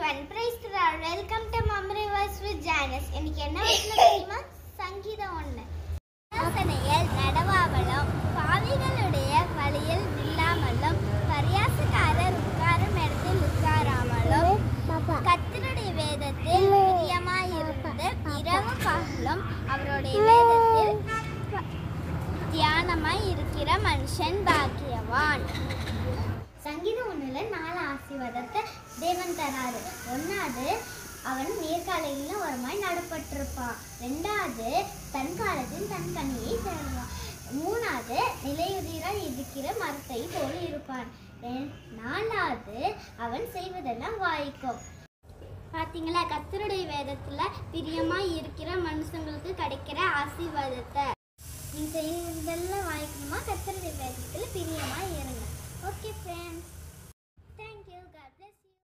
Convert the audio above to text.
one price welcome to மம்ரி voice with ஜானஸ் இன்னைக்கு என்ன வசனம் தெரியுமா சங்கீதம் ஒன்று யோசனையில் நடவாமலும் பாவிகளுடைய வழியில் நில்லாமலும் பரியாசக்காரர் உட்காரும் இடத்தில் உட்காராமலும் கர்த்தருடைய வேதத்தில் பிரியமாயிருந்து இரவு பகலும் அவருடைய வேதத்தில் தியானமாய் இருக்கிற மனுஷன் பாக்கியவான் சங்கீதம் ஒண்ணுல நாலு ஆசீர்வாதத்தை தேவன் தராரு ஒன்னாவது அவன் நீர்க்காலையில ஒருமாய் நடப்பட்டிருப்பான் ரெண்டாவது தன் காலத்தில் தன் கனியை தருவான் மூணாவது நிலையுதிராய் இருக்கிற மரத்தை போல் இருப்பான் ரெ- நாலாவது அவன் செய்வதெல்லாம் வாய்க்கும் பாத்தீங்களா கர்த்தருடைய வேதத்துல பிரியமா இருக்கிற மனுஷங்களுக்கு கிடைக்கிற ஆசீர்வாதத்தை நீங்க செய்யறதெல்லாம் வாய்க்கணுமா கர்த்தருடைய வேதத்துல பிரியமா இருங்க ஓகே ஃப்ரெண்ட்ஸ்